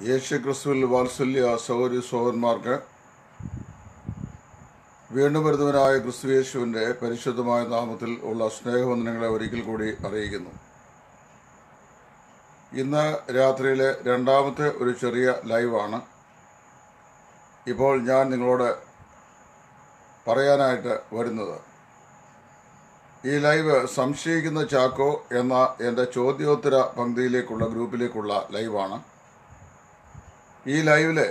യേശു ക്രിസ്തുവിൽ വാത്സല്യ സൗകര്യ സഹോദരന്മാർക്ക് വീണ്ടും വരുന്നവനായ ക്രിസ്തു യേശുവിൻ്റെ പരിശുദ്ധമായ നാമത്തിൽ ഉള്ള സ്നേഹവന്ദനങ്ങളെ ഒരിക്കൽ കൂടി അറിയിക്കുന്നു ഇന്ന് രാത്രിയിലെ രണ്ടാമത്തെ ഒരു ചെറിയ ലൈവാണ് ഇപ്പോൾ ഞാൻ നിങ്ങളോട് പറയാനായിട്ട് വരുന്നത് ഈ ലൈവ് സംശയിക്കുന്ന ചാക്കോ എന്ന എൻ്റെ ചോദ്യോത്തര പങ്ക്തിയിലേക്കുള്ള ഗ്രൂപ്പിലേക്കുള്ള ലൈവാണ് ഈ ലൈവില്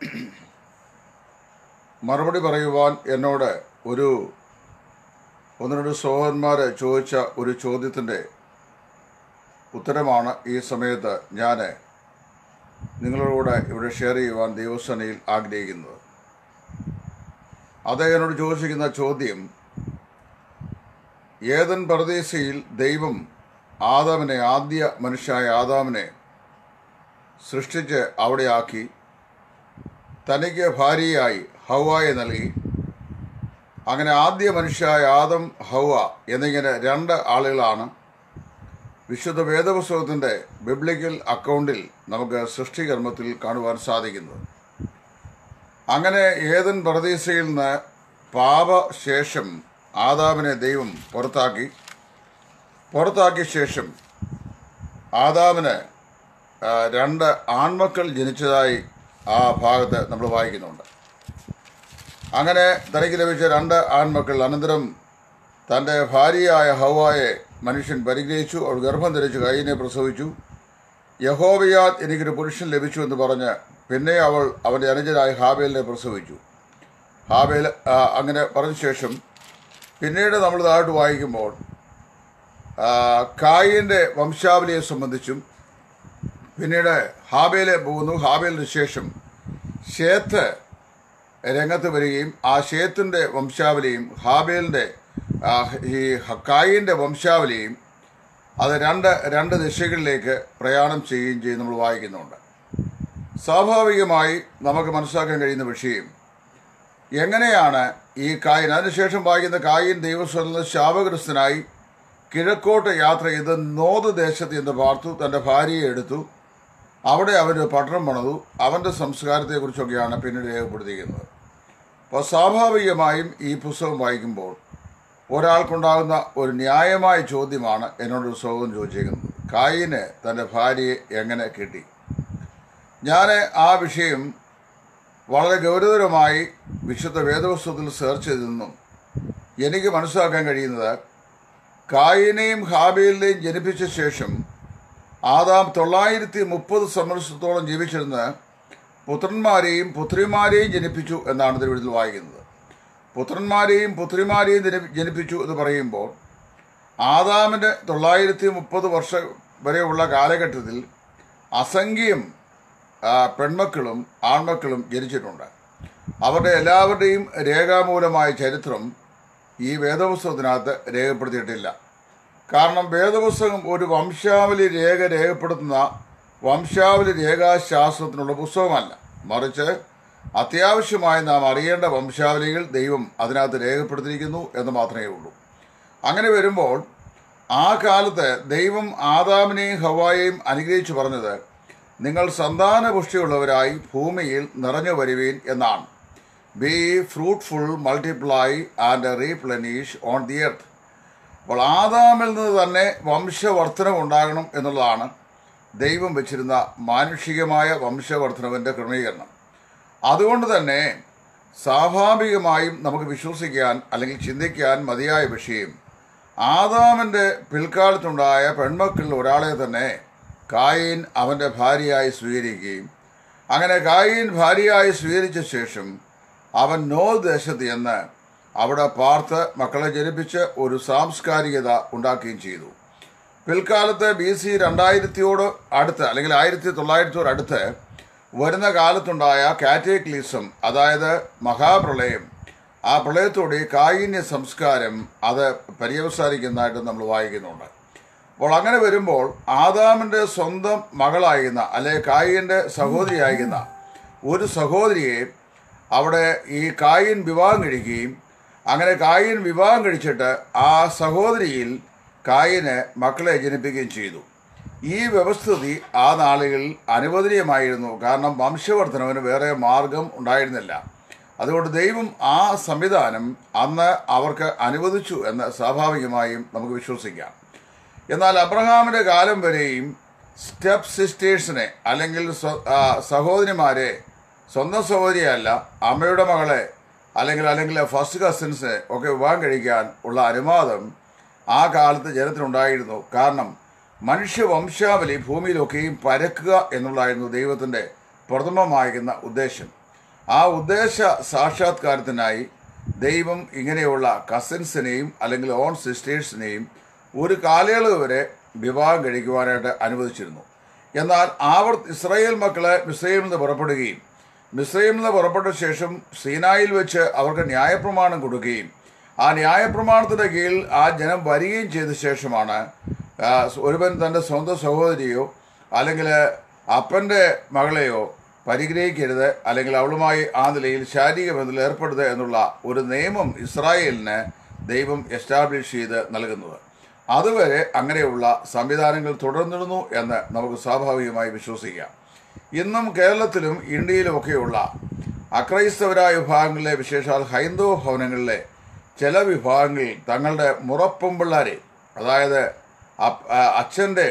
മറുപടി പറയുവാൻ എന്നോട് ഒരു ഒന്ന് രണ്ട് സഹോദരന്മാർ ചോദിച്ച ഒരു ചോദ്യത്തിൻ്റെ ഉത്തരമാണ് ഈ സമയത്ത് ഞാൻ നിങ്ങളോട് ഇവിടെ ഷെയർ ചെയ്യുവാൻ ദൈവസേനയിൽ ആഗ്രഹിക്കുന്നത് അദ്ദേഹം എന്നോട് ചോദിച്ചിരിക്കുന്ന ചോദ്യം ഏതൻ പരദേശിയിൽ ദൈവം ആദാമിനെ ആദ്യ മനുഷ്യനായ ആദാമിനെ സൃഷ്ടിച്ച് അവിടെയാക്കി തനിക്ക് ഭാര്യയായി ഹൗവായെ നൽകി അങ്ങനെ ആദ്യ മനുഷ്യയായ ആദം ഹൗവ എന്നിങ്ങനെ രണ്ട് ആളുകളാണ് വിശുദ്ധ വേദപുസ്തകത്തിൻ്റെ ബിബ്ലിക്കൽ അക്കൗണ്ടിൽ നമുക്ക് സൃഷ്ടികർമ്മത്തിൽ കാണുവാൻ സാധിക്കുന്നത് അങ്ങനെ ഏതൻ പ്രദേശയിൽ നിന്ന് പാപശേഷം ആദാമിനെ ദൈവം പുറത്താക്കി പുറത്താക്കിയ ശേഷം ആദാമിന് ആ, രണ്ട് ആൺമക്കൾ ജനിച്ചതായി ആ ഭാഗത്ത് നമ്മൾ വായിക്കുന്നുണ്ട് അങ്ങനെ തനിക്ക് ലഭിച്ച രണ്ട് ആൺമക്കൾ അനന്തരം തൻ്റെ ഭാര്യയായ ഹവായെ മനുഷ്യൻ പരിഗ്രഹിച്ചു അവൾ ഗർഭം ധരിച്ച് കൈയിനെ പ്രസവിച്ചു യഹോവയാൽ എനിക്കൊരു പുരുഷൻ ലഭിച്ചു എന്ന് പറഞ്ഞ് പിന്നെ അവൾ അവൻ്റെ അനുജനായ ഹാബേലിനെ പ്രസവിച്ചു ഹാബേൽ ആ, അങ്ങനെ പറഞ്ഞ ശേഷം പിന്നീട് നമ്മൾ താഴോട്ട് വായിക്കുമ്പോൾ ആ, കായിൻ്റെ വംശാവലിയെ സംബന്ധിച്ചും പിന്നീട് ഹാബേലെ പോകുന്നു ഹാബേലിന് ശേഷം ഷേത്ത് രംഗത്ത് വരികയും ആ ഷേത്തിൻ്റെ വംശാവലിയും ഹാബേലിൻ്റെ ആ, ഈ കായിൻ്റെ വംശാവലിയും അത് രണ്ട് രണ്ട് ദിശകളിലേക്ക് പ്രയാണം ചെയ്യുകയും ചെയ്ത് നമ്മൾ വായിക്കുന്നുണ്ട് സ്വാഭാവികമായി നമുക്ക് മനസ്സിലാക്കാൻ കഴിയുന്ന വിഷയം എങ്ങനെയാണ് ഈ കായിൻ അതിനുശേഷം വായിക്കുന്ന കായിൻ ദൈവസ്വലം ശാപഗ്രസ്തനായി കിഴക്കോട്ട് യാത്ര ചെയ്ത് നോത് ദേശത്ത് എന്ന് പാർത്തു തൻ്റെ ഭാര്യയെ എടുത്തു അവിടെ അവന് പട്ടണം പണിതു അവൻ്റെ സംസ്കാരത്തെക്കുറിച്ചൊക്കെയാണ് പിന്നീട് രേഖപ്പെടുത്തിയിരിക്കുന്നത് അപ്പോൾ സ്വാഭാവികമായും ഈ പുസ്തകം വായിക്കുമ്പോൾ ഒരാൾക്കുണ്ടാകുന്ന ഒരു ന്യായമായ ചോദ്യമാണ് എന്നോടൊരു സൗഹൃദം ചോദിച്ചിരിക്കുന്നത് കായിന് തൻ്റെ ഭാര്യയെ എങ്ങനെ കിട്ടി ഞാൻ ആ വിഷയം വളരെ ഗൗരവതരമായി വിശുദ്ധ വേദപുസ്തകത്തിൽ സെർച്ച് ചെയ്തെന്നും എനിക്ക് മനസ്സിലാക്കാൻ കഴിയുന്നത് കായിനെയും ഹാബേലിനെയും ജനിപ്പിച്ച ശേഷം ആദാം തൊള്ളായിരത്തി മുപ്പത് സംവത്സരത്തോളം ജീവിച്ചിരുന്ന് പുത്രന്മാരെയും പുത്രിമാരെയും ജനിപ്പിച്ചു എന്നാണ് തിരുവഴുത്തിൽ വായിക്കുന്നത് പുത്രന്മാരെയും പുത്രിമാരെയും ജനി- ജനിപ്പിച്ചു എന്ന് പറയുമ്പോൾ ആദാമിൻ്റെ തൊള്ളായിരത്തി മുപ്പത് വർഷം വരെയുള്ള കാലഘട്ടത്തിൽ അസംഖ്യം ആ, പെൺമക്കളും ആൺമക്കളും ജനിച്ചിട്ടുണ്ട് അവരുടെ എല്ലാവരുടെയും രേഖാമൂലമായ ചരിത്രം ഈ വേദപുസ്തകത്തിനകത്ത് രേഖപ്പെടുത്തിയിട്ടില്ല കാരണം വേദപുസ്തകം ഒരു വംശാവലി രേഖ രേഖപ്പെടുത്തുന്ന വംശാവലി രേഖാശാസ്ത്രത്തിനുള്ള പുസ്തകമല്ല മറിച്ച് അത്യാവശ്യമായി നാം അറിയേണ്ട വംശാവലികൾ ദൈവം അതിനകത്ത് രേഖപ്പെടുത്തിയിരിക്കുന്നു എന്ന് മാത്രമേ ഉള്ളൂ അങ്ങനെ വരുമ്പോൾ ആ കാലത്ത് ദൈവം ആദാമിനെയും ഹവായെയും അനുഗ്രഹിച്ചു പറഞ്ഞത് നിങ്ങൾ സന്താനപുഷ്ടിയുള്ളവരായി ഭൂമിയിൽ നിറഞ്ഞു വരുവീൻ എന്നാണ് be fruitful multiply and replenish on the earth അപ്പോൾ ആദാമിൽ നിന്ന് തന്നെ വംശവർദ്ധനം ഉണ്ടാകണം എന്നുള്ളതാണ് ദൈവം വെച്ചിരുന്ന മാനുഷികമായ വംശവർദ്ധനവിൻ്റെ ക്രമീകരണം അതുകൊണ്ട് തന്നെ സ്വാഭാവികമായും നമുക്ക് വിശ്വസിക്കാൻ അല്ലെങ്കിൽ ചിന്തിക്കാൻ മതിയായ വിഷയം ആദാമിൻ്റെ പിൽക്കാലത്തുണ്ടായ പെൺമക്കളിൽ ഒരാളെ തന്നെ കായിൻ അവൻ്റെ ഭാര്യയായി സ്വീകരിക്കുകയും അങ്ങനെ കായിൻ ഭാര്യയായി സ്വീകരിച്ച ശേഷം അവൻ നോ ദേശത്ത് എന്ന് അവിടെ പാർത്ത് മക്കളെ ജനിപ്പിച്ച് ഒരു സാംസ്കാരികത ഉണ്ടാക്കുകയും ചെയ്തു പിൽക്കാലത്ത് ബി സി രണ്ടായിരത്തിയോട് അടുത്ത് അല്ലെങ്കിൽ ആയിരത്തി തൊള്ളായിരത്തിയോട് അടുത്ത് വരുന്ന കാലത്തുണ്ടായ കാറ്റേക്ലിസം അതായത് മഹാപ്രളയം ആ പ്രളയത്തോടെ ഈ കായിന്യ സംസ്കാരം അത് പര്യവസാനിക്കുന്നതായിട്ട് നമ്മൾ വായിക്കുന്നുണ്ട് അപ്പോൾ അങ്ങനെ വരുമ്പോൾ ആദാമിൻ്റെ സ്വന്തം മകളായിരുന്ന അല്ലെ കായിൻ്റെ സഹോദരിയായിരുന്ന ഒരു സഹോദരിയെ അവിടെ ഈ കായിൻ വിവാഹം കഴിക്കുകയും അങ്ങനെ കായിൻ വിവാഹം കഴിച്ചിട്ട് ആ സഹോദരിയിൽ കായിന് മക്കളെ ജനിപ്പിക്കുകയും ചെയ്തു ഈ വ്യവസ്ഥിതി ആ നാളുകളിൽ അനുവദനീയമായിരുന്നു കാരണം വംശവർദ്ധനവിന് വേറെ മാർഗം ഉണ്ടായിരുന്നില്ല അതുകൊണ്ട് ദൈവം ആ സംവിധാനം അന്ന് അവർക്ക് അനുവദിച്ചു എന്ന് സ്വാഭാവികമായും നമുക്ക് വിശ്വസിക്കാം എന്നാൽ അബ്രഹാമിന്റെ കാലം വരെയും സ്റ്റെപ്പ് സിസ്റ്റേഴ്സിനെ അല്ലെങ്കിൽ സ്വ- ആ, സഹോദരിമാരെ സ്വന്തം സഹോദരിയല്ല അമ്മയുടെ മകളെ അല്ലെങ്കിൽ അല്ലെങ്കിൽ ഫസ്റ്റ് കസിൻസിനെ ഒക്കെ വിവാഹം കഴിക്കാൻ ഉള്ള അനുവാദം ആ കാലത്ത് ജനത്തിനുണ്ടായിരുന്നു കാരണം മനുഷ്യ വംശാവലി ഭൂമിയിലൊക്കെയും പരക്കുക എന്നുള്ളതായിരുന്നു ദൈവത്തിൻ്റെ പ്രഥമമായിരുന്ന ഉദ്ദേശം ആ ഉദ്ദേശ സാക്ഷാത്കാരത്തിനായി ദൈവം ഇങ്ങനെയുള്ള കസിൻസിനെയും അല്ലെങ്കിൽ ഓൺ സിസ്റ്റേഴ്സിനെയും ഒരു കാലയളവ് വരെ വിവാഹം കഴിക്കുവാനായിട്ട് അനുവദിച്ചിരുന്നു എന്നാൽ ആവർ ഇസ്രായേൽ മക്കളെ മിസ്രൈമിൽ നിന്ന് പുറപ്പെടുകയും മിസ്രൈമിൽ നിന്ന് പുറപ്പെട്ട ശേഷം സീനായിൽ വെച്ച് അവർക്ക് ന്യായപ്രമാണം കൊടുക്കുകയും ആ ന്യായപ്രമാണത്തിന്റെ കീഴിൽ ആ ജനം വരികയും ചെയ്ത ശേഷമാണ് ആ, ഒരുവൻ തൻ്റെ സ്വന്തം സഹോദരിയോ അല്ലെങ്കിൽ അപ്പൻ്റെ മകളെയോ പരിഗ്രഹിക്കരുത് അല്ലെങ്കിൽ അവളുമായി ആ നിലയിൽ ശാരീരിക ബന്ധത്തിൽ ഏർപ്പെടരുത് എന്നുള്ള ഒരു നിയമം ഇസ്രായേലിന് ദൈവം എസ്റ്റാബ്ലിഷ് ചെയ്ത് നൽകുന്നത് അതുവരെ അങ്ങനെയുള്ള സംവിധാനങ്ങൾ തുടർന്നിരുന്നു എന്ന് നമുക്ക് സ്വാഭാവികമായി വിശ്വസിക്കാം ഇന്നും കേരളത്തിലും ഇന്ത്യയിലുമൊക്കെയുള്ള അക്രൈസ്തവരായ വിഭാഗങ്ങളിലെ വിശേഷാൽ ഹൈന്ദവ ഭവനങ്ങളിലെ ചില വിഭാഗങ്ങളിൽ തങ്ങളുടെ മുറപ്പൊമ്പിള്ളാരെ അതായത് അപ്പ- ആ, അച്ഛൻ്റെ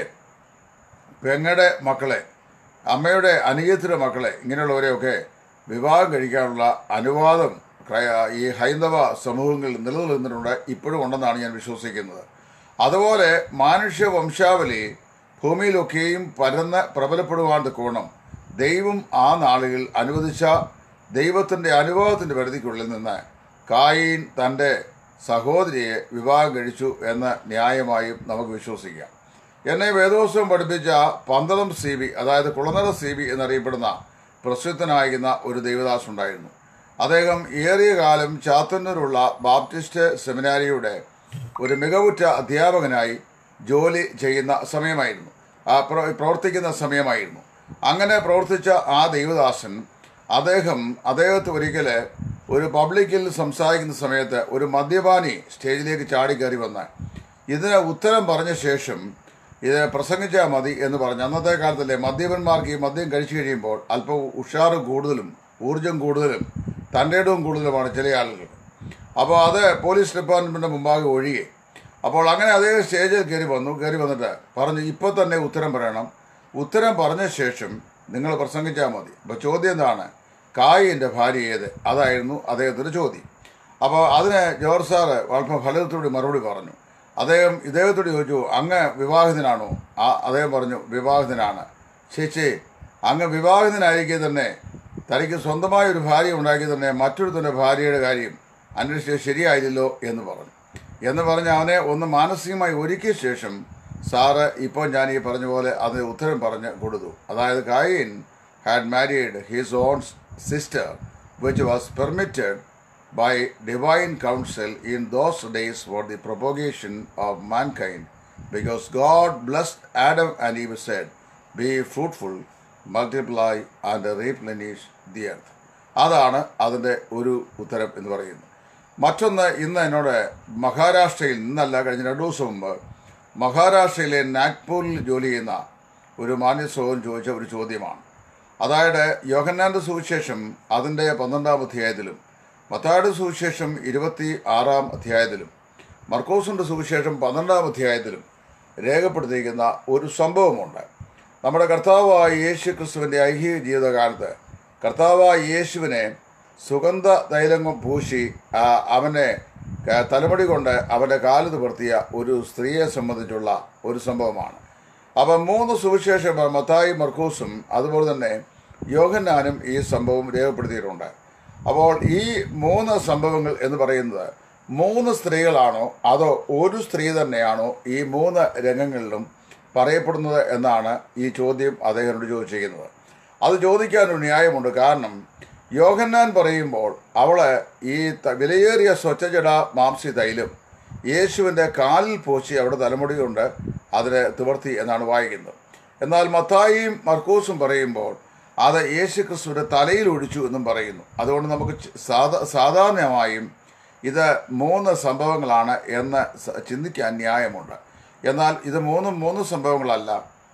പെങ്ങടെ മക്കളെ അമ്മയുടെ അനുജത്തിൻ്റെ മക്കളെ ഇങ്ങനെയുള്ളവരെയൊക്കെ വിവാഹം കഴിക്കാനുള്ള അനുവാദം ക്രൈ- ഈ ഹൈന്ദവ സമൂഹങ്ങളിൽ നിലനിൽക്കുന്നുണ്ട് ഇപ്പോഴും ഉണ്ടെന്നാണ് ഞാൻ വിശ്വസിക്കുന്നത് അതുപോലെ മാനുഷ്യ വംശാവലി ഭൂമിയിലൊക്കെയും പരന്ന് പ്രബലപ്പെടുവാൻ തക്കോണം ദൈവം ആ നാളുകളിൽ അനുവദിച്ച ദൈവത്തിൻ്റെ അനുഭവത്തിൻ്റെ പരിധിക്കുള്ളിൽ നിന്ന് കായീൻ തൻ്റെ സഹോദരിയെ വിവാഹം കഴിച്ചു എന്ന് ന്യായമായും നമുക്ക് വിശ്വസിക്കാം എന്നെ വേദോത്സവം പഠിപ്പിച്ച പന്തളം സി ബി അതായത് കുളനട സി ബി എന്നറിയപ്പെടുന്ന പ്രസിദ്ധനായിരുന്ന ഒരു ദേവദാസ് ഉണ്ടായിരുന്നു അദ്ദേഹം ഏറിയ കാലം ചാത്തന്നൂരുള്ള ബാപ്റ്റിസ്റ്റ് സെമിനാരിയുടെ ഒരു മികവുറ്റ അധ്യാപകനായി ജോലി ചെയ്യുന്ന സമയമായിരുന്നു ആ പ്ര- പ്രവർത്തിക്കുന്ന സമയമായിരുന്നു അങ്ങനെ പ്രവർത്തിച്ച ആ ദൈവദാസൻ അദ്ദേഹം അദ്ദേഹത്തെ ഒരിക്കൽ ഒരു പബ്ലിക്കിൽ സംസാരിക്കുന്ന സമയത്ത് ഒരു മദ്യപാനി സ്റ്റേജിലേക്ക് ചാടിക്കയറി വന്ന് ഇതിന് ഉത്തരം പറഞ്ഞ ശേഷം ഇത് പ്രസംഗിച്ചാൽ മതി എന്ന് പറഞ്ഞു അന്നത്തെ കാലത്തല്ലേ മദ്യപന്മാർക്ക് ഈ മദ്യം കഴിച്ചു കഴിയുമ്പോൾ അല്പം ഉഷാറ് കൂടുതലും ഊർജം കൂടുതലും തൻ്റെ ഇടവും കൂടുതലുമാണ് ചില ആളുകൾ അപ്പോൾ അത് പോലീസ് ഡിപ്പാർട്ട്മെൻറ്റിൻ്റെ മുമ്പാകെ ഒഴികെ അപ്പോൾ അങ്ങനെ അദ്ദേഹം സ്റ്റേജിൽ കയറി വന്നു കയറി വന്നിട്ട് പറഞ്ഞു ഇപ്പോൾ തന്നെ ഉത്തരം പറയണം ഉത്തരം പറഞ്ഞ ശേഷം നിങ്ങൾ പ്രസംഗിച്ചാൽ മതി അപ്പോൾ ചോദ്യം എന്താണ് കായിൻ്റെ ഭാര്യ ഏത് അതായിരുന്നു അദ്ദേഹത്തിൻ്റെ ചോദ്യം അപ്പോൾ അതിന് ജോർജ് സാറ് അല്പം ഫലത്തോട് മറുപടി പറഞ്ഞു അദ്ദേഹം ഇദ്ദേഹത്തോട് ചോദിച്ചു അങ്ങ് വിവാഹിതനാണോ ആ അദ്ദേഹം പറഞ്ഞു വിവാഹിതനാണ് ചേച്ചി അങ്ങ് വിവാഹിതനായിരിക്കെ തന്നെ തനിക്ക് സ്വന്തമായ ഒരു ഭാര്യ ഉണ്ടാക്കി തന്നെ മറ്റൊരുത്തൻ്റെ ഭാര്യയുടെ കാര്യം അന്വേഷിച്ചത് ശരിയായില്ലല്ലോ എന്ന് പറഞ്ഞു എന്ന് പറഞ്ഞ് അവനെ ഒന്ന് മാനസികമായി ഒരുക്കിയ ശേഷം സാറ് ഇപ്പോൾ ഞാൻ ഈ പറഞ്ഞ പോലെ അതിന് ഉത്തരം പറഞ്ഞ് കൊടുത്തു അതായത് Cain had married his own sister which was permitted by divine counsel in those days for the propagation of mankind, because God blessed Adam and Eve said, Be fruitful, multiply and replenish the earth. അതാണ് അതിൻ്റെ ഒരു ഉത്തരം എന്ന് പറയുന്നത് മറ്റൊന്ന് ഇന്ന് എന്നോട് മഹാരാഷ്ട്രയിൽ ഇന്നല്ല കഴിഞ്ഞ രണ്ടു ദിവസം മുമ്പ് മഹാരാഷ്ട്രയിലെ നാഗ്പൂരിൽ ജോലി ചെയ്യുന്ന ഒരു മാന്യസോഹൻ ചോദിച്ച ഒരു ചോദ്യമാണ് അതായത് യോഹന്നാന്റെ സുവിശേഷം അതിൻ്റെ പന്ത്രണ്ടാം അധ്യായത്തിലും മത്തായുടെ സുവിശേഷം ഇരുപത്തി ആറാം അധ്യായത്തിലും മർക്കോസിൻ്റെ സുവിശേഷം പന്ത്രണ്ടാം അധ്യായത്തിലും രേഖപ്പെടുത്തിയിരിക്കുന്ന ഒരു സംഭവമുണ്ട് നമ്മുടെ കർത്താവായ യേശു ക്രിസ്തുവിൻ്റെ ഐഹിക ജീവിതകാലത്ത് കർത്താവായ യേശുവിനെ സുഗന്ധ തൈലങ്ങം പൂശി ആ, അവനെ ക- തലമുടി കൊണ്ട് അവൻ്റെ കാല് നിവർത്തിയ ഒരു സ്ത്രീയെ സംബന്ധിച്ചുള്ള ഒരു സംഭവമാണ് അപ്പം മൂന്ന് സുവിശേഷ മത്തായി മർക്കൂസും അതുപോലെ തന്നെ യോഹന്നാനും ഈ സംഭവം രേഖപ്പെടുത്തിയിട്ടുണ്ട് അപ്പോൾ ഈ മൂന്ന് സംഭവങ്ങൾ എന്ന് പറയുന്നത് മൂന്ന് സ്ത്രീകളാണോ അതോ ഒരു സ്ത്രീ തന്നെയാണോ ഈ മൂന്ന് രംഗങ്ങളിലും പറയപ്പെടുന്നത് എന്നാണ് ഈ ചോദ്യം അദ്ദേഹത്തോട് ചോദിച്ചിരിക്കുന്നത് അത് ചോദിക്കാനൊരു ന്യായമുണ്ട് കാരണം യോഹന്നാൻ പറയുമ്പോൾ അവള് ഈ ത- വിലയേറിയ സ്വച്ഛജട മാംസി തൈലും യേശുവിൻ്റെ കാലിൽ പോച്ചി അവിടെ തലമുടി കൊണ്ട് അതിനെ തിവർത്തി എന്നാണ് വായിക്കുന്നത് എന്നാൽ മത്തായിയും മർക്കൂസും പറയുമ്പോൾ അത് യേശു ക്രിസ്തുവിൻ്റെ തലയിൽ ഒഴിച്ചു എന്നും പറയുന്നു അതുകൊണ്ട് നമുക്ക് ച- സാധാ സാധാരണമായും ഇത് മൂന്ന് സംഭവങ്ങളാണ് എന്ന് സ- ചിന്തിക്കാൻ ന്യായമുണ്ട് എന്നാൽ ഇത് മൂന്നും മൂന്ന് സംഭവങ്ങളല്ല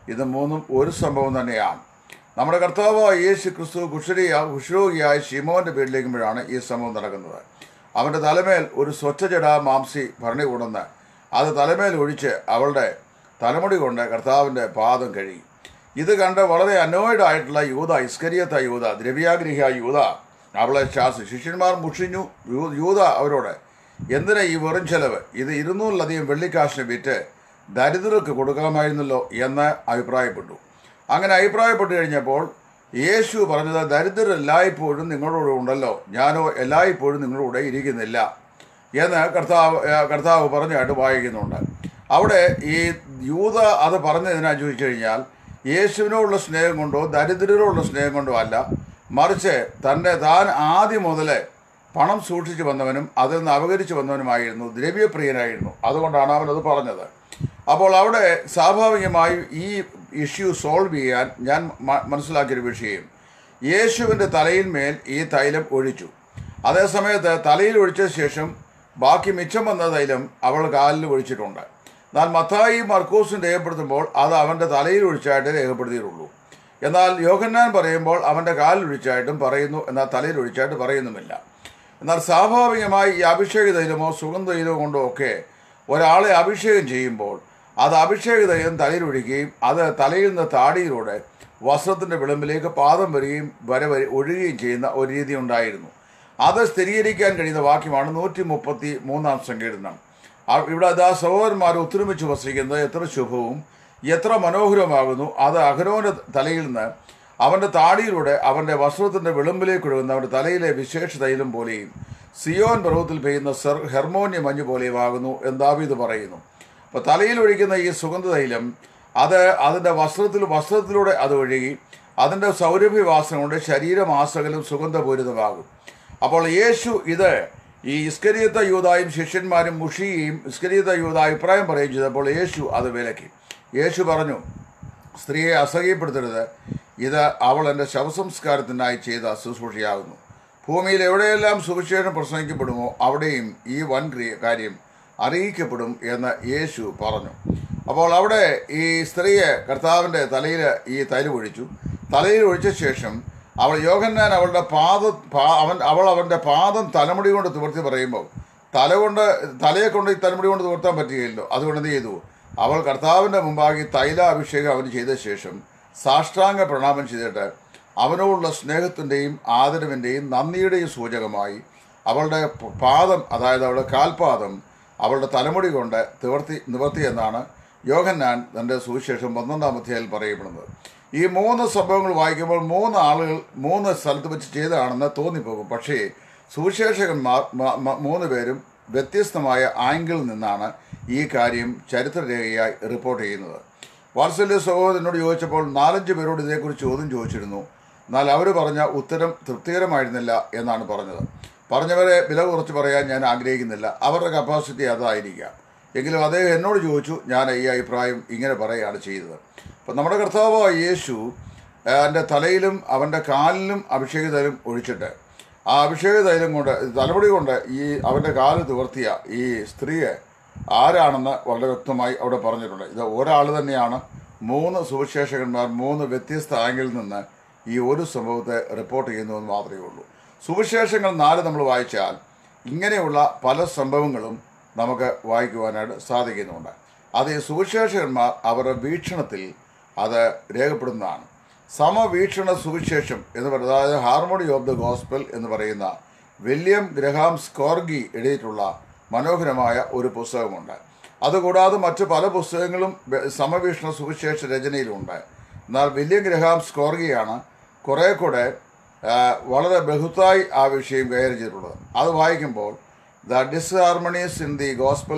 ഇത് മൂന്നും ഒരു സംഭവം തന്നെയാണ് നമ്മുടെ കർത്താവ് യേശു ക്രിസ്തു കുഷരിയ കുഷ്രോഗിയായ ഷിമോന്റെ വീട്ടിലേക്കുമ്പോഴാണ് ഈ സംഭവം നടക്കുന്നത് അവന്റെ തലമേൽ ഒരു സ്വച്ഛജട മാംസി ഭരണി കൊണ്ടുവന്ന് അത് തലമേൽ ഒഴിച്ച് അവളുടെ തലമുടി കൊണ്ട് കർത്താവിന്റെ പാദം കഴുകി ഇത് കണ്ട് വളരെ അനോയിഡ് ആയിട്ടുള്ള യൂത ഇസ്കരിയത്ത യൂത ദ്രവ്യാഗ്രഹിയ യൂത അവളെ ശാസി ശിഷ്യന്മാർ മുഷിഞ്ഞു യൂ- യൂത അവരോട് എന്തിനാ ഈ വെറും ചെലവ് ഇത് ഇരുന്നൂറിലധികം വെള്ളിക്കാശിന് വിറ്റ് ദരിദ്രർക്ക് കൊടുക്കാമായിരുന്നല്ലോ എന്ന് അഭിപ്രായപ്പെട്ടു അങ്ങനെ അഭിപ്രായപ്പെട്ടു കഴിഞ്ഞപ്പോൾ യേശു പറഞ്ഞത് ദരിദ്രർ എല്ലായ്പ്പോഴും നിങ്ങളോട് ഉണ്ടല്ലോ ഞാനോ എല്ലായ്പ്പോഴും നിങ്ങളുടെ കൂടെ ഇരിക്കുന്നില്ല എന്ന് കർത്താവ് ഏ, കർത്താവ് പറഞ്ഞായിട്ട് വായിക്കുന്നുണ്ട് അവിടെ ഈ യൂത അത് പറഞ്ഞതിനാ ചോദിച്ചു കഴിഞ്ഞാൽ യേശുവിനോടുള്ള സ്നേഹം കൊണ്ടോ ദരിദ്രരോടുള്ള സ്നേഹം കൊണ്ടോ അല്ല മറിച്ച് തൻ്റെ താൻ ആദ്യം മുതലേ പണം സൂക്ഷിച്ചു വന്നവനും അതിൽ നിന്ന് അപകരിച്ചു വന്നവനുമായിരുന്നു ദ്രവ്യപ്രിയനായിരുന്നു അതുകൊണ്ടാണ് അവനത് പറഞ്ഞത് അപ്പോൾ അവിടെ സ്വാഭാവികമായും ഈ ഇഷ്യൂ സോൾവ് ചെയ്യാൻ ഞാൻ മ- മനസ്സിലാക്കിയൊരു വിഷയം യേശുവിൻ്റെ തലയിന്മേൽ ഈ തൈലം ഒഴിച്ചു അതേസമയത്ത് തലയിൽ ഒഴിച്ച ശേഷം ബാക്കി മിച്ചം വന്ന തൈലം അവൾ കാലിൽ ഒഴിച്ചിട്ടുണ്ട് എന്നാൽ മത്തായി മർക്കോസും രേഖപ്പെടുത്തുമ്പോൾ അത് അവൻ്റെ തലയിൽ ഒഴിച്ചായിട്ട് രേഖപ്പെടുത്തിയിട്ടുള്ളൂ എന്നാൽ യോഹന്നാൻ പറയുമ്പോൾ അവൻ്റെ കാലിൽ ഒഴിച്ചായിട്ടും പറയുന്നു എന്നാൽ തലയിൽ ഒഴിച്ചായിട്ട് പറയുന്നുമില്ല എന്നാൽ സ്വാഭാവികമായി ഈ അഭിഷേക തൈലമോ സുഗന്ധ തൈലമോ കൊണ്ടോ ഒക്കെ ഒരാളെ അഭിഷേകം ചെയ്യുമ്പോൾ അത് അഭിഷേക തൈലം തലയിലൊഴിക്കുകയും അത് തലയിൽ നിന്ന് താടിയിലൂടെ വസ്ത്രത്തിൻ്റെ വിളമ്പിലേക്ക് പാദം വരികയും വര വരി ഒഴുകുകയും ചെയ്യുന്ന ഒരു രീതി ഉണ്ടായിരുന്നു അത് സ്ഥിരീകരിക്കാൻ കഴിയുന്ന വാക്യമാണ് നൂറ്റി മുപ്പത്തി മൂന്നാം സങ്കീർത്തനം ആ ഇവിടെ അതാ സഹോദരന്മാർ ഒത്തൊരുമിച്ച് വസിക്കുന്നത് എത്ര ശുഭവും എത്ര മനോഹരമാകുന്നു അത് അഹരോന്റെ തലയിൽ നിന്ന് അവന്റെ താടിയിലൂടെ അവന്റെ വസ്ത്രത്തിന്റെ വിളമ്പിലേക്ക് ഒഴുകുന്ന അവന്റെ തലയിലെ വിശേഷ തൈലം പോലെയും സിയോൻ പർവ്വതത്തിൽ പെയ്യുന്ന സെർ ഹെർമോന്യ മഞ്ഞ് പോലെയുമാകുന്നു എന്ന് ദാവീദ് പറയുന്നു അപ്പോൾ തലയിൽ ഒഴിക്കുന്ന ഈ സുഗന്ധ തൈലം അത് അതിൻ്റെ വസ്ത്രത്തിൽ വസ്ത്രത്തിലൂടെ അത് ഒഴുകി അതിൻ്റെ സൗരഭ്യവാസന കൊണ്ട് ശരീരമാസകലും സുഗന്ധപൂരിതമാകും അപ്പോൾ യേശു ഇത് ഈ ഇസ്കരിയത്ത യൂതായും ശിഷ്യന്മാരും മുഷിയും ഇസ്കരിയത്ത യൂത അഭിപ്രായം പറയുകയും ചെയ്തപ്പോൾ യേശു അത് വിലക്കി യേശു പറഞ്ഞു സ്ത്രീയെ അസഹ്യപ്പെടുത്തരുത് ഇത് അവൾ എൻ്റെ ശവസംസ്കാരത്തിനായി ചെയ്ത ശുശ്രൂഷയാകുന്നു ഭൂമിയിൽ എവിടെയെല്ലാം സുവിശേഷം പ്രസംഗിക്കപ്പെടുമോ അവിടെയും ഈ വൻ ക്രിയ കാര്യം അറിയിക്കപ്പെടും എന്ന് യേശു പറഞ്ഞു അപ്പോൾ അവിടെ ഈ സ്ത്രീയെ കർത്താവിൻ്റെ തലയിൽ ഈ തൈര് ഒഴിച്ചു തലയിൽ ഒഴിച്ച ശേഷം അവൾ യോഹന്നാൻ അവളുടെ പാദ പാ- അവൻ അവൾ അവൻ്റെ പാദം തലമുടി കൊണ്ട് തുവർത്തി പറയുമ്പോൾ തല കൊണ്ട് തലയെ കൊണ്ട് ഈ തലമുടി കൊണ്ട് തുവർത്താൻ പറ്റുകയില്ലല്ലോ അതുകൊണ്ട് എന്ത് ചെയ്തു അവൾ കർത്താവിൻ്റെ മുമ്പാകെ ഈ തൈലാഭിഷേകം അവന് ചെയ്ത ശേഷം സാഷ്ടാംഗ പ്രണാമം ചെയ്തിട്ട് അവനോടുള്ള സ്നേഹത്തിൻ്റെയും ആദരവിൻ്റെയും നന്ദിയുടെയും സൂചകമായി അവളുടെ പ- പാദം അതായത് അവളുടെ കാൽപാദം അവളുടെ തലമുടി കൊണ്ട് നിവർത്തി നിവർത്തി എന്നാണ് യോഹന്നാൻ തൻ്റെ സുവിശേഷം പന്ത്രണ്ടാം അധ്യായത്തിൽ പറയപ്പെടുന്നത് ഈ മൂന്ന് സംഭവങ്ങൾ വായിക്കുമ്പോൾ മൂന്ന് ആളുകൾ മൂന്ന് സ്ഥലത്ത് വെച്ച് ചെയ്തതാണെന്ന് തോന്നിപ്പോകും പക്ഷേ സുവിശേഷകന്മാർ മ- മ- മൂന്ന് പേരും വ്യത്യസ്തമായ ആംഗിളിൽ നിന്നാണ് ഈ കാര്യം ചരിത്രരേഖയായി റിപ്പോർട്ട് ചെയ്യുന്നത് വാത്സല്യ സഹോദരനോട് ചോദിച്ചപ്പോൾ നാലഞ്ച് പേരോട് ഇതേക്കുറിച്ച് ചോദ്യം ചോദിച്ചിരുന്നു എന്നാൽ അവർ പറഞ്ഞ ഉത്തരം തൃപ്തികരമായിരുന്നില്ല എന്നാണ് പറഞ്ഞത് പറഞ്ഞവരെ വില കുറച്ച് പറയാൻ ഞാൻ ആഗ്രഹിക്കുന്നില്ല അവരുടെ കപ്പാസിറ്റി അതായിരിക്കാം എങ്കിലും അദ്ദേഹം എന്നോട് ചോദിച്ചു ഞാൻ ഈ അഭിപ്രായം ഇങ്ങനെ പറയുകയാണ് ചെയ്തത് അപ്പം നമ്മുടെ കർത്താവായ യേശു എൻ്റെ തലയിലും അവൻ്റെ കാലിലും അഭിഷേക തൈലം ഒഴിച്ചിട്ട് ആ അഭിഷേക തൈലം കൊണ്ട് തലമുടി കൊണ്ട് ഈ അവൻ്റെ കാല് തുവർത്തിയ ഈ സ്ത്രീയെ ആരാണെന്ന് വളരെ വ്യക്തമായി അവിടെ പറഞ്ഞിട്ടുണ്ട് ഇത് ഒരാൾ തന്നെയാണ് മൂന്ന് സുവിശേഷകന്മാർ മൂന്ന് വ്യത്യസ്ത ആംഗിളിൽ നിന്ന് ഈ ഒരു സംഭവത്തെ റിപ്പോർട്ട് ചെയ്യുന്നു എന്ന് മാത്രമേ ഉള്ളൂ സുവിശേഷങ്ങൾ നാല് നമ്മൾ വായിച്ചാൽ ഇങ്ങനെയുള്ള പല സംഭവങ്ങളും നമുക്ക് വായിക്കുവാനായിട്ട് സാധിക്കുന്നുണ്ട് അത് ഈ സുവിശേഷകന്മാർ അവരുടെ വീക്ഷണത്തിൽ അത് രേഖപ്പെടുന്നതാണ് സമവീക്ഷണ സുവിശേഷം എന്ന് പറയുന്നത് അതായത് ഹാർമോണി ഓഫ് ദ ഗോസ്പൽ എന്ന് പറയുന്ന വില്യം ഗ്രഹാം സ്കോർഗി എഴുതിയിട്ടുള്ള മനോഹരമായ ഒരു പുസ്തകമുണ്ട് അതുകൂടാതെ മറ്റു പല പുസ്തകങ്ങളും വെ- സമവീക്ഷണ സുവിശേഷ രചനയിലുണ്ട് എന്നാൽ വില്യം ഗ്രഹാം സ്കോർഗിയാണ് കുറേ കൂടെ ആ, വളരെ ബഹുത്തായി ആ വിഷയം കൈകാര്യം ചെയ്തിട്ടുള്ളത് അത് വായിക്കുമ്പോൾ the disharmonies in the gospel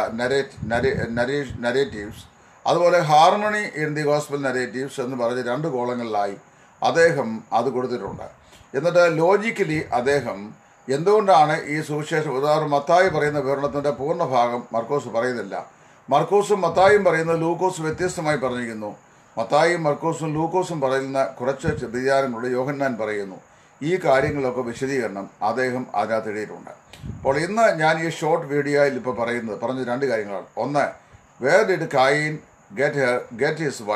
narratives അതുപോലെ harmony in the gospel narratives എന്ന് പറഞ്ഞ് രണ്ട് കോളങ്ങളിലായി അദ്ദേഹം അത് കൊടുത്തിട്ടുണ്ട് എന്നിട്ട് ലോജിക്കലി അദ്ദേഹം എന്തുകൊണ്ടാണ് ഈ സുവിശേഷം ഉദാഹരണം മത്തായി പറയുന്ന വിവരണത്തിൻ്റെ പൂർണ്ണഭാഗം മർക്കോസ് പറയുന്നില്ല മർക്കോസും മത്തായും പറയുന്നത് ലൂക്കോസ് വ്യത്യസ്തമായി പറഞ്ഞിരിക്കുന്നു മത്തായും മർക്കോസും ലൂക്കോസും പറയുന്ന കുറച്ച് വ്യതിയാനങ്ങളുടെ യോഹന്നാൻ പറയുന്നു ഈ കാര്യങ്ങളൊക്കെ വിശദീകരണം അദ്ദേഹം അതിനകത്ത് എഴുതിയിട്ടുണ്ട് അപ്പോൾ ഇന്ന് ഞാൻ ഈ ഷോർട്ട് വീഡിയോയിൽ ഇപ്പോൾ പറയുന്നത് പറഞ്ഞ രണ്ട് കാര്യങ്ങളാണ് ഒന്ന് where did Cain get her get his wife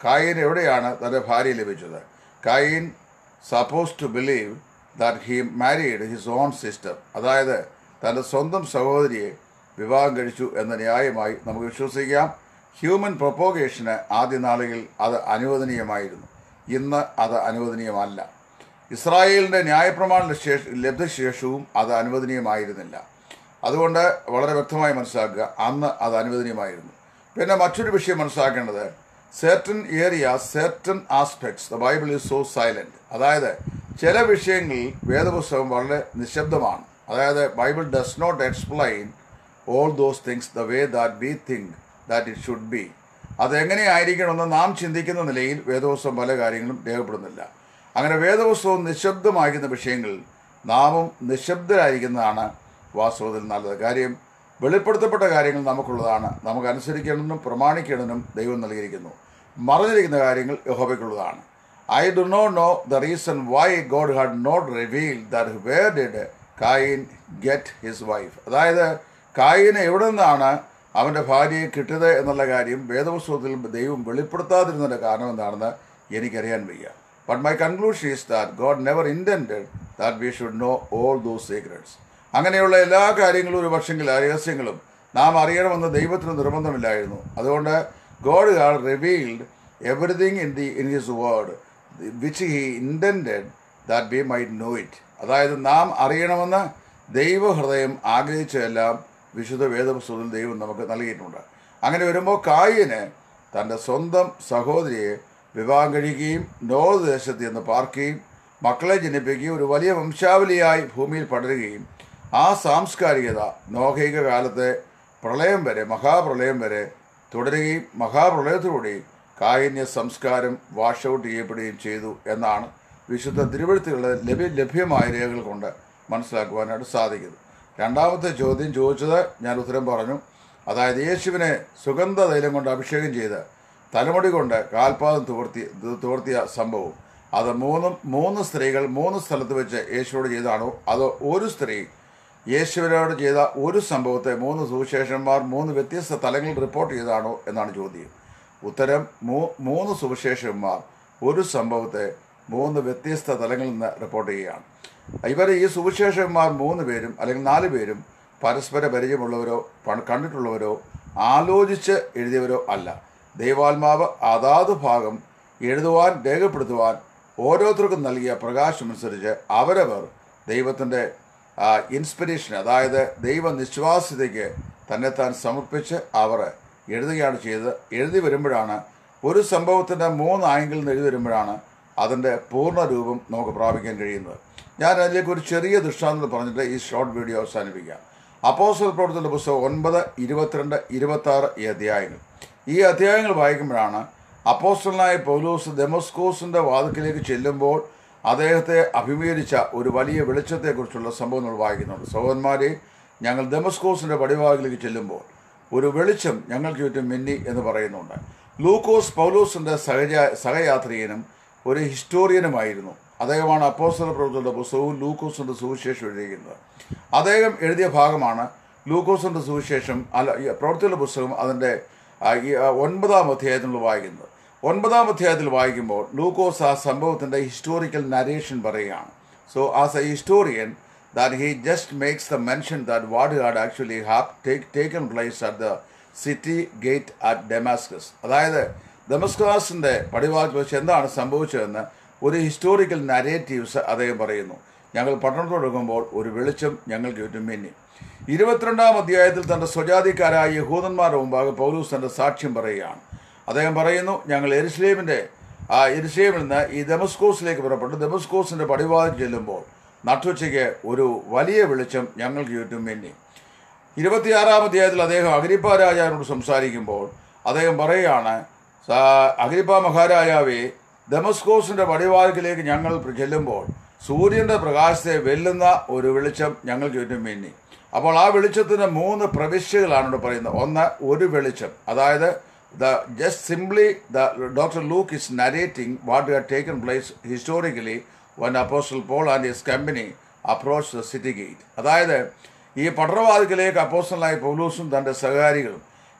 Cain എവിടെയാണ് തൻ്റെ ഭാര്യ ലഭിച്ചത് Cain suppose to believe that he married his own sister അതായത് തൻ്റെ സ്വന്തം സഹോദരിയെ വിവാഹം കഴിച്ചു എന്ന ന്യായമായി നമുക്ക് വിശ്വസിക്കാം ഹ്യൂമൻ പ്രൊപ്പോഗേഷന് ആദ്യ നാളുകളിൽ അത് അനുവദനീയമായിരുന്നു ഇന്ന് അത് അനുവദനീയമല്ല ഇസ്രായേലിൻ്റെ ന്യായപ്രമാണ ശേഷ ലബ്ധശേഷവും അത് അനുവദനീയമായിരുന്നില്ല അതുകൊണ്ട് വളരെ വ്യക്തമായി മനസ്സിലാക്കുക അന്ന് അത് അനുവദനീയമായിരുന്നു പിന്നെ മറ്റൊരു വിഷയം മനസ്സിലാക്കേണ്ടത് certain area certain aspects the Bible is so silent അതായത് ചില വിഷയങ്ങളിൽ വേദപുസ്തകം വളരെ നിശബ്ദമാണ് അതായത് Bible does not explain all those things the way that we think that it should be അതെങ്ങനെയായിരിക്കണമെന്ന് നാം ചിന്തിക്കുന്ന നിലയിൽ വേദപുസ്തകം പല കാര്യങ്ങളും രേഖപ്പെടുന്നില്ല അങ്ങനെ വേദപുസ്തകം നിശബ്ദമായിരിക്കുന്ന വിഷയങ്ങളിൽ നാമും നിശബ്ദരായിരിക്കുന്നതാണ് വാസ്തവത്തിൽ നല്ലത് കാര്യം വെളിപ്പെടുത്തപ്പെട്ട കാര്യങ്ങൾ നമുക്കുള്ളതാണ് നമുക്ക് അനുസരിക്കണമെന്നും പ്രമാണിക്കണമെന്നും ദൈവം നൽകിയിരിക്കുന്നു മറഞ്ഞിരിക്കുന്ന കാര്യങ്ങൾ യഹോബയ്ക്കുള്ളതാണ് I do not know the reason why God had not reveal that where did Cain get his wife അതായത് കായിന് എവിടെ നിന്നാണ് അവൻ്റെ ഭാര്യയെ കിട്ടിയത് എന്നുള്ള കാര്യം വേദപുസ്തകത്തിൽ ദൈവം വെളിപ്പെടുത്താതിരുന്നതിൻ്റെ കാരണം എന്താണെന്ന് എനിക്കറിയാൻ വയ്യ but my conclusion is that God never intended that we should know all those secrets അങ്ങനെയുള്ള എല്ലാ കാര്യങ്ങളും ഒരു പക്ഷെങ്കിൽ ആ രഹസ്യങ്ങളും നാം അറിയണമെന്ന് ദൈവത്തിന് നിർബന്ധമില്ലായിരുന്നു അതുകൊണ്ട് God has revealed everything in the in his word which he intended that we might know it അതായത് നാം അറിയണമെന്ന് ദൈവഹൃദയം ആഗ്രഹിച്ചതെല്ലാം വിശുദ്ധ വേദപുസ്തകത്തിൽ ദൈവം നമുക്ക് നൽകിയിട്ടുണ്ട് അങ്ങനെ വരുമ്പോൾ കായിന് തൻ്റെ സ്വന്തം സഹോദരിയെ വിവാഹം കഴിക്കുകയും നോർത്ത് ദേശത്ത് നിന്ന് പാർക്കുകയും മക്കളെ ജനിപ്പിക്കുകയും ഒരു വലിയ വംശാവലിയായി ഭൂമിയിൽ പടരുകയും ആ സാംസ്കാരികത നോഹൈക കാലത്തെ പ്രളയം വരെ മഹാപ്രളയം വരെ തുടരുകയും മഹാപ്രളയത്തോടെ കായിന്യ സംസ്കാരം വാഷ് ഔട്ട് ചെയ്യപ്പെടുകയും ചെയ്തു എന്നാണ് വിശുദ്ധ തിരുവഴുത്തുകളിൽ ലഭ്യ ലഭ്യമായ രേഖകൾ കൊണ്ട് മനസ്സിലാക്കുവാനായിട്ട് സാധിക്കുന്നത് രണ്ടാമത്തെ ചോദ്യം ചോദിച്ചത് ഞാൻ ഉത്തരം പറഞ്ഞു അതായത് യേശുവിനെ സുഗന്ധ തൈലം കൊണ്ട് അഭിഷേകം ചെയ്ത് തലമുടി കൊണ്ട് കാൽപാദം തുവർത്തി തുവർത്തിയ സംഭവം അത് മൂന്നും മൂന്ന് സ്ത്രീകൾ മൂന്ന് സ്ഥലത്ത് വെച്ച് യേശുവോട് ചെയ്താണോ അതോ ഒരു സ്ത്രീ യേശുവിനോട് ചെയ്ത ഒരു സംഭവത്തെ മൂന്ന് സുവിശേഷന്മാർ മൂന്ന് വ്യത്യസ്ത തലങ്ങളിൽ റിപ്പോർട്ട് ചെയ്താണോ എന്നാണ് ചോദ്യം ഉത്തരം മൂ മൂന്ന് സുവിശേഷന്മാർ ഒരു സംഭവത്തെ മൂന്ന് വ്യത്യസ്ത തലങ്ങളിൽ നിന്ന് റിപ്പോർട്ട് ചെയ്യുകയാണ് ഇവർ ഈ സുവിശേഷന്മാർ മൂന്ന് പേരും അല്ലെങ്കിൽ നാല് പേരും പരസ്പര പരിചയമുള്ളവരോ പ- കണ്ടിട്ടുള്ളവരോ ആലോചിച്ച് എഴുതിയവരോ അല്ല ദൈവാത്മാവ് അതാത് ഭാഗം എഴുതുവാൻ രേഖപ്പെടുത്തുവാൻ ഓരോരുത്തർക്കും നൽകിയ പ്രകാശമനുസരിച്ച് അവരവർ ദൈവത്തിൻ്റെ ഇൻസ്പിരേഷൻ അതായത് ദൈവ നിശ്വാസ്യതയ്ക്ക് തന്നെത്താൻ സമർപ്പിച്ച് അവർ എഴുതുകയാണ് ചെയ്തത് എഴുതി വരുമ്പോഴാണ് ഒരു സംഭവത്തിൻ്റെ മൂന്ന് ആംഗിളിൽ നിന്ന് എഴുതി വരുമ്പോഴാണ് അതിൻ്റെ പൂർണ്ണ രൂപം നമുക്ക് പ്രാപിക്കാൻ കഴിയുന്നത് ഞാൻ അതിലേക്ക് ഒരു ചെറിയ ദൃഷ്ടാന്തം പറഞ്ഞിട്ട് ഈ ഷോർട്ട് വീഡിയോ അവസാനിപ്പിക്കാം അപ്പോസ്റ്റൽ പ്രവർത്തന പുസ്തകം ഒൻപത് ഇരുപത്തിരണ്ട് ഇരുപത്തി ആറ് ഈ അധ്യായങ്ങൾ ഈ അധ്യായങ്ങൾ വായിക്കുമ്പോഴാണ് അപ്പോസ്റ്റലായ പൗലൂസ് ഡെമസ്കോസിന്റെ വാതിക്കലേക്ക് ചെല്ലുമ്പോൾ അദ്ദേഹത്തെ അഭിമുഖീകരിച്ച ഒരു വലിയ വെളിച്ചത്തെക്കുറിച്ചുള്ള സംഭവം നമ്മൾ വായിക്കുന്നുണ്ട് സഹോദരന്മാരെ ഞങ്ങൾ ഡെമസ്കോസിന്റെ പടിവാകിലേക്ക് ചെല്ലുമ്പോൾ ഒരു വെളിച്ചം ഞങ്ങൾക്ക് ചുറ്റും മിന്നി എന്ന് പറയുന്നുണ്ട് ലൂക്കോസ് പൗലോസിന്റെ സഹജ സഹയാത്രികനും ഒരു ഹിസ്റ്റോറിയനുമായിരുന്നു അദ്ദേഹമാണ് അപ്പോസ്തല പ്രവർത്തനയുടെ പുസ്തകവും ലൂക്കോസിന്റെ സുവിശേഷം എഴുതിയിരിക്കുന്നത് അദ്ദേഹം എഴുതിയ ഭാഗമാണ് ലൂക്കോസിന്റെ സുവിശേഷം അല്ല ഈ പ്രവർത്തിയുടെ പുസ്തകം അതിൻ്റെ ആ, ഈ, ആ, ഒൻപതാം അധ്യായത്തിൽ നമ്മൾ വായിക്കുന്നത് ഒൻപതാം അധ്യായത്തിൽ വായിക്കുമ്പോൾ ലൂക്കോസ് ആ സംഭവത്തിൻ്റെ ഹിസ്റ്റോറിക്കൽ നരേഷൻ പറയുകയാണ് so as a historian that he just makes the mention that what had actually hap- take, taken place at the city gate at Damascus. അതായത് ഡെമസ്കാസിൻ്റെ പടിവാക്കിൽ വെച്ച് എന്താണ് സംഭവിച്ചതെന്ന് ഒരു ഹിസ്റ്റോറിക്കൽ നരേറ്റീവ്സ് അദ്ദേഹം പറയുന്നു ഞങ്ങൾ പഠനത്തോടൊടുക്കുമ്പോൾ ഒരു വെളിച്ചം ഞങ്ങൾക്ക് ചുറ്റും മിന്നി ഇരുപത്തിരണ്ടാം അധ്യായത്തിൽ തൻ്റെ സ്വജാതിക്കാരായ യഹൂദന്മാരുടെ മുമ്പാകെ പൗലൂസ് തൻ്റെ സാക്ഷ്യം പറയുകയാണ് അദ്ദേഹം പറയുന്നു ഞങ്ങൾ എരുസലേമിൻ്റെ ആ എരുസലേമിൽ നിന്ന് ഈ ഡെമസ്കോസിലേക്ക് പുറപ്പെട്ടു ഡെമസ്കോസിൻ്റെ പടിവാതിൽ ചെല്ലുമ്പോൾ നട്ടുച്ചയ്ക്ക് ഒരു വലിയ വെളിച്ചം ഞങ്ങൾക്ക് ചുറ്റും മിന്നി ഇരുപത്തിയാറാം അധ്യായത്തിൽ അദ്ദേഹം അഗ്രിപ്പ രാജാവിനോട് സംസാരിക്കുമ്പോൾ അദ്ദേഹം പറയുകയാണ് "സാ- അഗ്രിപ്പ മഹാരാജാവേ ഡെമസ്കോസിന്റെ പടിവാതിക്കലേക്ക് ഞങ്ങൾ ചെല്ലുമ്പോൾ സൂര്യന്റെ പ്രകാശത്തെ വെല്ലുന്ന ഒരു വെളിച്ചം ഞങ്ങൾക്ക് ചുറ്റും മിന്നി അപ്പോൾ ആ വെളിച്ചത്തിന് മൂന്ന് പ്രവിശ്യകളാണ് ഇവിടെ പറയുന്നത് ഒന്ന് ഒരു വെളിച്ചം അതായത് the just simply the doctor Luke is narrating what had taken place historically when apostle Paul and his company approach the city gate അതായത് ഈ പട്ടണവാതിക്കലേക്ക് അപ്പോസ്റ്റലായ പൗലൂസും തൻ്റെ സഹകാരികളും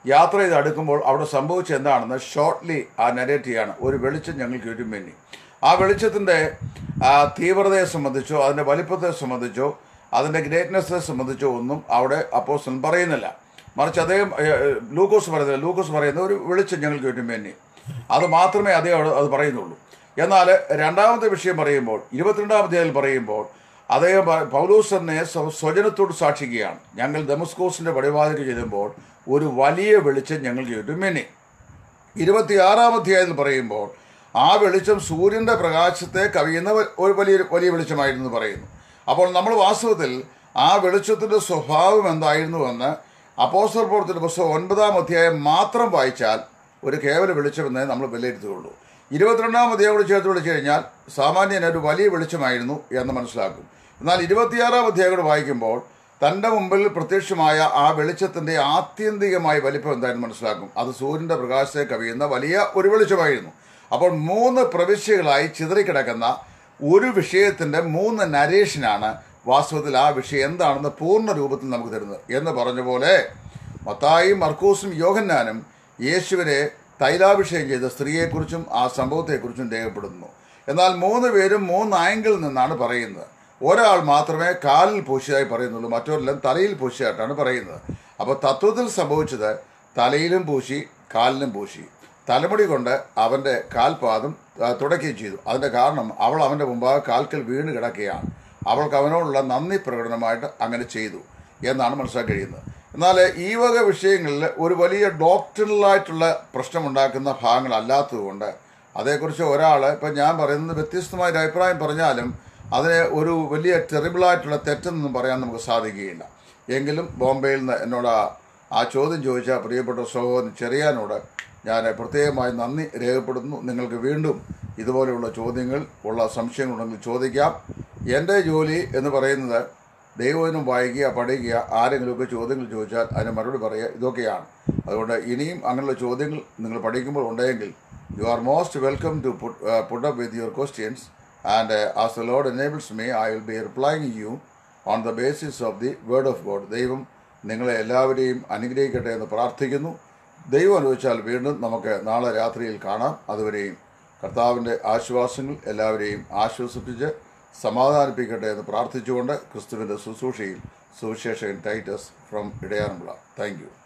യാത്ര ചെയ്ത് അടുക്കുമ്പോൾ അവിടെ സംഭവിച്ച എന്താണെന്ന് ഷോർട്ട്ലി ആ നരേറ്റ് ചെയ്യാണ് ഒരു വെളിച്ചം ഞങ്ങൾക്ക് ചുറ്റും വേണ്ടി ആ വെളിച്ചത്തിൻ്റെ തീവ്രതയെ സംബന്ധിച്ചോ അതിൻ്റെ വലിപ്പത്തെ സംബന്ധിച്ചോ അതിൻ്റെ ഗ്രേറ്റ്നെസ്സിനെ സംബന്ധിച്ചോ ഒന്നും അവിടെ അപ്പോസ്റ്റൻ പറയുന്നില്ല മറിച്ച് അദ്ദേഹം ഏഹ്, ഏഹ്, ലൂക്കോസ് പറയുന്നില്ല ലൂക്കോസ് പറയുന്ന ഒരു വെളിച്ചം ഞങ്ങൾക്ക് ചുറ്റും വേണ്ടി അത് മാത്രമേ അദ്ദേഹം അവിടെ അത് പറയുന്നുള്ളൂ എന്നാൽ രണ്ടാമത്തെ വിഷയം പറയുമ്പോൾ ഇരുപത്തിരണ്ടാം അധ്യായത്തിൽ പറയുമ്പോൾ അദ്ദേഹം പ- പൗലോസ് തന്നെ സ്വ- സ്വജനത്തോട് സാക്ഷിക്കുകയാണ് ഞങ്ങൾ ദമസ്കോസിന്റെ പടിവാതിൽ ചെല്ലുമ്പോൾ ഒരു വലിയ വെളിച്ചം ഞങ്ങൾക്ക് ചുറ്റും മിന്നി ഇരുപത്തിയാറാം അധ്യായത്തിൽ പറയുമ്പോൾ ആ വെളിച്ചം സൂര്യന്റെ പ്രകാശത്തെ കവിയുന്ന വ- ഒരു വലിയ വലിയ വെളിച്ചമായിരുന്നു എന്ന് പറയുന്നു അപ്പോൾ നമ്മൾ വാസ്തവത്തിൽ ആ വെളിച്ചത്തിന്റെ സ്വഭാവം എന്തായിരുന്നുവെന്ന് അപ്പോസ്റ്റർ പ്രവർത്തന പുസ്തകം ഒൻപതാം അധ്യായം മാത്രം വായിച്ചാൽ ഒരു കേവല വെളിച്ചമെന്നേ നമ്മൾ വിലയിരുത്തുകയുള്ളൂ ഇരുപത്തിരണ്ടാം അധ്യായം കൂടി ചേർത്ത് വിളിച്ചു കഴിഞ്ഞാൽ സാമാന്യന് ഒരു വലിയ വെളിച്ചമായിരുന്നു എന്ന് മനസ്സിലാക്കും എന്നാൽ ഇരുപത്തിയാറാം അധ്യായം കൂടി വായിക്കുമ്പോൾ തൻ്റെ മുമ്പിൽ പ്രത്യക്ഷമായ ആ വെളിച്ചത്തിൻ്റെ ആത്യന്തികമായ വലിപ്പം എന്തായിരുന്നു മനസ്സിലാക്കും അത് സൂര്യൻ്റെ പ്രകാശത്തെ കവിയുന്ന വലിയ ഒരു വെളിച്ചമായിരുന്നു അപ്പോൾ മൂന്ന് പ്രവിശ്യകളായി ചിതറിക്കിടക്കുന്ന ഒരു വിഷയത്തിൻ്റെ മൂന്ന് നരേഷനാണ് വാസ്തവത്തിൽ ആ വിഷയം എന്താണെന്ന് പൂർണ്ണ രൂപത്തിൽ നമുക്ക് തരുന്നത് എന്ന് പറഞ്ഞ പോലെ മത്തായും മർക്കൂസും യോഹന്നാനും യേശുവിനെ തൈലാഭിഷേകം ചെയ്ത സ്ത്രീയെക്കുറിച്ചും ആ സംഭവത്തെക്കുറിച്ചും രേഖപ്പെടുന്നു എന്നാൽ മൂന്ന് പേരും മൂന്ന് ആംഗിളിൽ നിന്നാണ് പറയുന്നത് ഒരാൾ മാത്രമേ കാലിൽ പൂശിയതായി പറയുന്നുള്ളൂ മറ്റൊരെല്ലാം തലയിൽ പൂശിയായിട്ടാണ് പറയുന്നത് അപ്പോൾ തത്വത്തിൽ സംഭവിച്ചത് തലയിലും പൂശി കാലിലും പൂശി തലമുടി കൊണ്ട് അവൻ്റെ കാൽപാദം ആ, തുടയ്ക്കുകയും ചെയ്തു അതിൻ്റെ കാരണം അവൾ അവൻ്റെ മുമ്പാകെ കാൽക്കൽ വീണ് കിടക്കുകയാണ് അവൾക്ക് അവനോടുള്ള നന്ദി പ്രകടനമായിട്ട് അങ്ങനെ ചെയ്തു എന്നാണ് മനസ്സിലാക്കി കഴിയുന്നത് എന്നാൽ ഈ വക വിഷയങ്ങളിൽ ഒരു വലിയ ഡോക്ടറലായിട്ടുള്ള പ്രശ്നമുണ്ടാക്കുന്ന ഭാഗങ്ങളല്ലാത്തതുകൊണ്ട് അതേക്കുറിച്ച് ഒരാൾ ഇപ്പം ഞാൻ പറയുന്നത് വ്യത്യസ്തമായ ഒരു അഭിപ്രായം പറഞ്ഞാലും അതിനെ ഒരു വലിയ ടെറിബിളായിട്ടുള്ള തെറ്റെന്നൊന്നും പറയാൻ നമുക്ക് സാധിക്കുകയില്ല എങ്കിലും ബോംബെയിൽ നിന്ന് എന്നോട് ആ- ആ ചോദ്യം ചോദിച്ച പ്രിയപ്പെട്ട സഹോദരൻ ചെറിയാനോട് ഞാൻ പ്രത്യേകമായി നന്ദി രേഖപ്പെടുത്തുന്നു നിങ്ങൾക്ക് വീണ്ടും ഇതുപോലെയുള്ള ചോദ്യങ്ങൾ ഉള്ള സംശയങ്ങളുണ്ടെങ്കിൽ ചോദിക്കാം എൻ്റെ ജോലി എന്ന് പറയുന്നത് ദൈവദിനം വായിക്കുക പഠിക്കുക ആരെങ്കിലുമൊക്കെ ചോദ്യങ്ങൾ ചോദിച്ചാൽ അതിന് മറുപടി പറയുക ഇതൊക്കെയാണ് അതുകൊണ്ട് ഇനിയും അങ്ങനെയുള്ള ചോദ്യങ്ങൾ നിങ്ങൾ പഠിക്കുമ്പോൾ ഉണ്ടെങ്കിൽ you are most welcome to put up with your questions and as the Lord enables me I will be replying you on the basis of the word of God ദൈവം നിങ്ങളെ എല്ലാവരെയും അനുഗ്രഹിക്കട്ടെ എന്ന് പ്രാർത്ഥിക്കുന്നു ദൈവം അനുവദിച്ചാൽ വീണ്ടും നമുക്ക് നാളെ രാത്രിയിൽ കാണാം അതുവരെയും കർത്താവിൻ്റെ ആശ്വാസങ്ങൾ എല്ലാവരെയും ആശ്വസിപ്പിച്ച് സമാധാനിപ്പിക്കട്ടെ എന്ന് പ്രാർത്ഥിച്ചുകൊണ്ട് ക്രിസ്തുവിൻ്റെ ശുശ്രൂഷയിൽ സുവിശേഷകൻ ടൈറ്റസ് ഫ്രം ഇടയാറുമുള്ള താങ്ക് യു